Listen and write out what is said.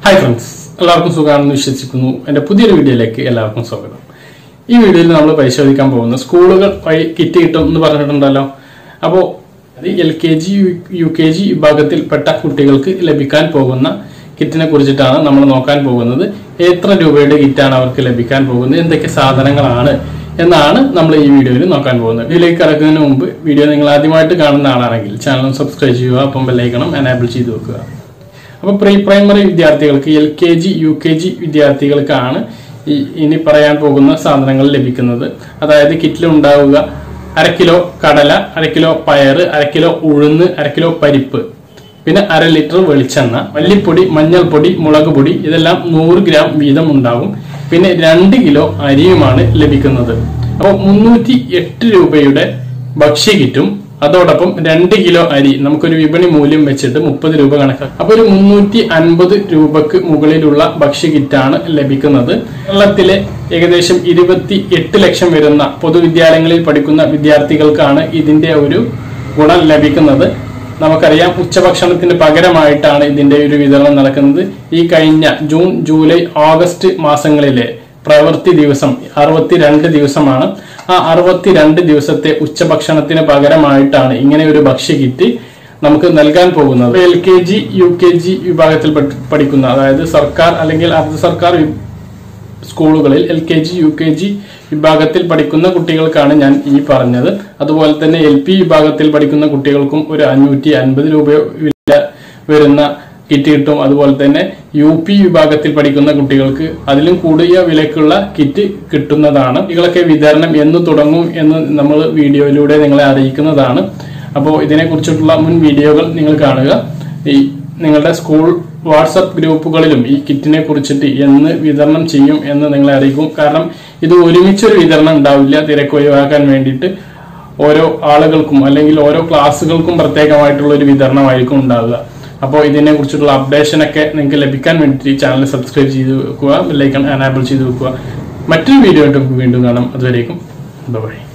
hi friends എല്ലാവർക്കും സുഖമാണെന്ന് വിശ്വസിക്കുന്നു എൻ്റെ പുതിയൊരു വീഡിയോയിലേക്ക് എല്ലാവർക്കും സ്വാഗതം ഈ വീഡിയോയിൽ നമ്മൾ പരിശോധിക്കാൻ പോകുന്നത് സ്കൂളുകൾ വഴി കിറ്റ് കിട്ടും എന്ന് പറഞ്ഞിട്ടുണ്ടല്ലോ അപ്പോൾ L K G U K G വിഭാഗത്തിൽപ്പെട്ട കുട്ടികൾക്ക് ലഭിക്കാൻ പോകുന്ന കിറ്റിനെ കുറിച്ചിട്ടാണ് നമ്മൾ നോക്കാൻ പോകുന്നത് എത്ര രൂപയുടെ കിറ്റാണ് അവർക്ക് ലഭിക്കാൻ പോകുന്നത് എന്തൊക്കെ സാധനങ്ങളാണ് എന്നാണ് നമ്മൾ ഈ വീഡിയോയിൽ നോക്കാൻ പോകുന്നത് വീഡിയോയിലേക്ക് കടക്കുന്നതിന് മുമ്പ് വീഡിയോ നിങ്ങൾ ആദ്യമായിട്ട് കാണുന്ന ആളാണെങ്കിൽ ചാനൽ സബ്സ്ക്രൈബ് ചെയ്യുക അപ്പം ബെല്ലൈക്കണം എനേബിൾ ചെയ്ത് വെക്കുക അപ്പൊ പ്രീ പ്രൈമറി വിദ്യാർത്ഥികൾക്ക് L K G U K G വിദ്യാർത്ഥികൾക്കാണ് ഈ ഇനി പറയാൻ പോകുന്ന സാധനങ്ങൾ ലഭിക്കുന്നത് അതായത് കിറ്റിൽ ഉണ്ടാവുക അര കിലോ കടല അര കിലോ പയറ് അര കിലോ ഉഴുന്ന് അര കിലോ പരിപ്പ് പിന്നെ അര ലിറ്റർ വെളിച്ചെണ്ണ മല്ലിപ്പൊടി മഞ്ഞൾപ്പൊടി മുളക് പൊടി ഇതെല്ലാം നൂറ് ഗ്രാം വീതം ഉണ്ടാകും പിന്നെ രണ്ട് കിലോ അരിയുമാണ് ലഭിക്കുന്നത് അപ്പോൾ മുന്നൂറ്റി എട്ട് രൂപയുടെ ഭക്ഷ്യ കിറ്റും അതോടൊപ്പം രണ്ട് കിലോ അരി നമുക്കൊരു വിപണി മൂല്യം വെച്ചിട്ട് മുപ്പത് രൂപ കണക്കാക്കാം അപ്പൊ ഒരു മുന്നൂറ്റി അൻപത് രൂപക്ക് മുകളിലുള്ള ഭക്ഷ്യ കിറ്റാണ് ലഭിക്കുന്നത് കേരളത്തിലെ ഏകദേശം ഇരുപത്തി എട്ട് ലക്ഷം വരുന്ന പൊതുവിദ്യാലയങ്ങളിൽ പഠിക്കുന്ന വിദ്യാർത്ഥികൾക്കാണ് ഇതിന്റെ ഒരു ഗുണം ലഭിക്കുന്നത് നമുക്കറിയാം ഉച്ചഭക്ഷണത്തിന് പകരമായിട്ടാണ് ഇതിന്റെ ഒരു വിതരണം നടക്കുന്നത് ഈ കഴിഞ്ഞ ജൂൺ ജൂലൈ ഓഗസ്റ്റ് മാസങ്ങളിലെ പ്രവൃത്തി ദിവസം അറുപത്തിരണ്ട് ദിവസമാണ് ആ അറുപത്തിരണ്ട് ദിവസത്തെ ഉച്ചഭക്ഷണത്തിന് പകരമായിട്ടാണ് ഇങ്ങനെ ഒരു ഭക്ഷ്യ കിറ്റ് നമുക്ക് നൽകാൻ പോകുന്നത് L K G U K G വിഭാഗത്തിൽ പഠി- പഠിക്കുന്ന അതായത് സർക്കാർ അല്ലെങ്കിൽ അർദ്ധ സർക്കാർ വി- സ്കൂളുകളിൽ L K G U K G വിഭാഗത്തിൽ പഠിക്കുന്ന കുട്ടികൾക്കാണ് ഞാൻ ഈ പറഞ്ഞത് അതുപോലെ തന്നെ എൽ പി വിഭാഗത്തിൽ പഠിക്കുന്ന കുട്ടികൾക്കും ഒരു അഞ്ഞൂറ്റി അൻപത് രൂപ വില വരുന്ന കിറ്റ് കിട്ടും അതുപോലെ തന്നെ യു പി വിഭാഗത്തിൽ പഠിക്കുന്ന കുട്ടികൾക്ക് അതിലും കൂടിയ വിലക്കുള്ള കിറ്റ് കിട്ടുന്നതാണ് കുട്ടികളൊക്കെ വിതരണം എന്ന് തുടങ്ങും എന്ന് നമ്മൾ വീഡിയോയിലൂടെ നിങ്ങളെ അറിയിക്കുന്നതാണ് അപ്പോൾ ഇതിനെക്കുറിച്ചിട്ടുള്ള മുൻ വീഡിയോകൾ നിങ്ങൾ കാണുക ഈ നിങ്ങളുടെ സ്കൂൾ വാട്സപ്പ് ഗ്രൂപ്പുകളിലും ഈ കിറ്റിനെ കുറിച്ചിട്ട് എന്ന് വിതരണം ചെയ്യും എന്ന് നിങ്ങളെ അറിയിക്കും കാരണം ഇത് ഒരുമിച്ചൊരു വിതരണം ഉണ്ടാവില്ല തിരക്ക് ഒഴിവാക്കാൻ വേണ്ടിയിട്ട് ഓരോ ആളുകൾക്കും അല്ലെങ്കിൽ ഓരോ ക്ലാസ്സുകൾക്കും പ്രത്യേകമായിട്ടുള്ള ഒരു വിതരണമായിരിക്കും ഉണ്ടാവുക അപ്പോൾ ഇതിനെ കുറിച്ചുള്ള അപ്ഡേഷൻ ഒക്കെ നിങ്ങൾക്ക് ലഭിക്കാൻ വേണ്ടിയിട്ട് ഈ ചാനൽ സബ്സ്ക്രൈബ് ചെയ്ത് വെക്കുക ബെല്ലൈക്കൺ എനാബിൾ ചെയ്ത് വെക്കുക മറ്റൊരു വീഡിയോ ആയിട്ട് നമുക്ക് വീണ്ടും കാണാം അതുവരേക്കും ബൈ